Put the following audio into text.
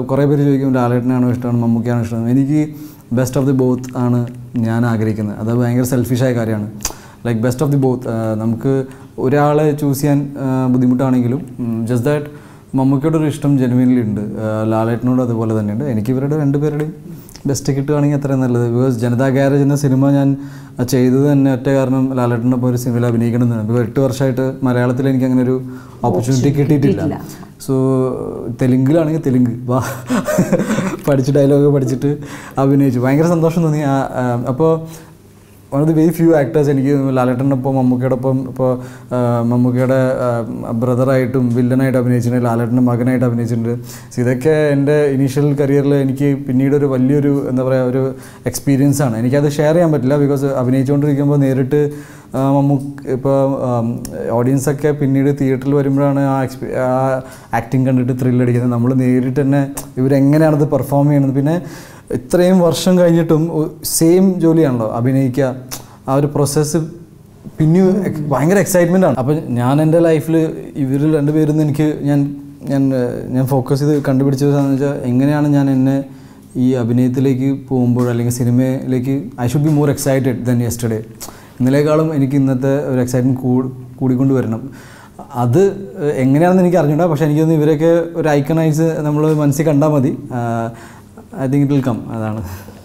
കുറേ പേര് ചോദിക്കും ലാലേട്ടനാണോ ഇഷ്ടമാണ് മമ്മൂക്കയാണോ ഇഷ്ടം എനിക്ക് ബെസ്റ്റ് ഓഫ് ദി ബോത്ത് ആണ് ഞാൻ ആഗ്രഹിക്കുന്നത് അത് ഭയങ്കര സെൽഫിഷായ കാര്യമാണ് like best of the both നമുക്ക് ഒരാളെ ചൂസ് ചെയ്യാൻ ആ, ബുദ്ധിമുട്ടാണെങ്കിലും ജസ്റ്റ് ദാറ്റ് മമ്മൂക്കയുടെ ഒരു ഇഷ്ടം ജെനുവിൻലി ഉണ്ട് ആ, ലാലേട്ടനോട് അതുപോലെ തന്നെയുണ്ട് എനിക്ക് ഇവരുടെ രണ്ടുപേരുടെയും ബെസ്റ്റ് കിട്ടുകയാണെങ്കിൽ അത്രയും നല്ലത് ബിക്കോസ് ജനതാ ഗ്യാരേജ് എന്ന സിനിമ ഞാൻ ചെയ്തത് തന്നെ ഒറ്റ കാരണം ലാലേട്ടനൊപ്പം ഒരു സിനിമയിൽ അഭിനയിക്കണം എന്നാണ് ബിക്കോസ് എട്ട് വർഷമായിട്ട് മലയാളത്തിൽ എനിക്ക് അങ്ങനെ ഒരു ഓപ്പർച്യൂണിറ്റി കിട്ടിയിട്ടില്ല സോ തെലുങ്കിലാണെങ്കിൽ തെലുങ്ക് വാ പഠിച്ച് ഡയലോഗ് പഠിച്ചിട്ട് അഭിനയിച്ചു ഭയങ്കര സന്തോഷം തോന്നി അപ്പോൾ one of the very few actors എനിക്ക് ലാലേട്ടൻ്റെ ഒപ്പം മമ്മൂക്കയുടെ ഒപ്പം ഇപ്പോൾ മമ്മൂക്കയുടെ ബ്രദറായിട്ടും വില്ലനായിട്ട് അഭിനയിച്ചിട്ടുണ്ട് ലാലേട്ടൻ്റെ മകനായിട്ട് അഭിനയിച്ചിട്ടുണ്ട് So ഇതൊക്കെ എൻ്റെ ഇനീഷ്യൽ കരിയറിൽ എനിക്ക് പിന്നീട് ഒരു വലിയൊരു എന്താ പറയുക ഒരു എക്സ്പീരിയൻസ് ആണ് എനിക്കത് ഷെയർ ചെയ്യാൻ പറ്റില്ല ബിക്കോസ് അഭിനയിച്ചുകൊണ്ടിരിക്കുമ്പോൾ നേരിട്ട് ആ, മമ്മൂക്ക് ഇപ്പോൾ ഓഡിയൻസൊക്കെ പിന്നീട് തിയേറ്ററിൽ വരുമ്പോഴാണ് ആ എക്സ്പീ ആ ആക്ടിങ് കണ്ടിട്ട് ത്രില്ലടിക്കുന്നത് നമ്മൾ നേരിട്ട് തന്നെ ഇവരെങ്ങനെയാണത് പെർഫോം ചെയ്യുന്നത് പിന്നെ ഇത്രയും വർഷം കഴിഞ്ഞിട്ടും സെയിം ജോലിയാണല്ലോ അഭിനയിക്കുക ആ ഒരു പ്രോസസ്സ് പിന്നെയും എക്- ഭയങ്കര എക്സൈറ്റ്മെൻ്റ് ആണ് അപ്പം ഞാൻ എൻ്റെ ലൈഫിൽ ഇവരിൽ രണ്ടുപേരും എനിക്ക് ഞാൻ ഞാൻ ഏഹ്, ഞാൻ ഫോക്കസ് ചെയ്ത് കണ്ടുപിടിച്ചത് എന്താണെന്ന് വെച്ചാൽ എങ്ങനെയാണ് ഞാൻ എന്നെ ഈ അഭിനയത്തിലേക്ക് പോകുമ്പോൾ അല്ലെങ്കിൽ സിനിമയിലേക്ക് I should be more excited than yesterday ഇന്നലേക്കാളും എനിക്ക് ഇന്നത്തെ ഒരു എക്സൈറ്റ്മെൻറ്റ് കൂടി കൂടിക്കൊണ്ട് വരണം അത് ഏഹ്, എങ്ങനെയാണെന്ന് എനിക്ക് അറിഞ്ഞൂടാ പക്ഷേ എനിക്കൊന്ന് ഇവരൊക്കെ ഒരു ഐക്കണൈസ് നമ്മൾ മനസ്സിൽ കണ്ടാൽ മതി I think it will come അതാണ്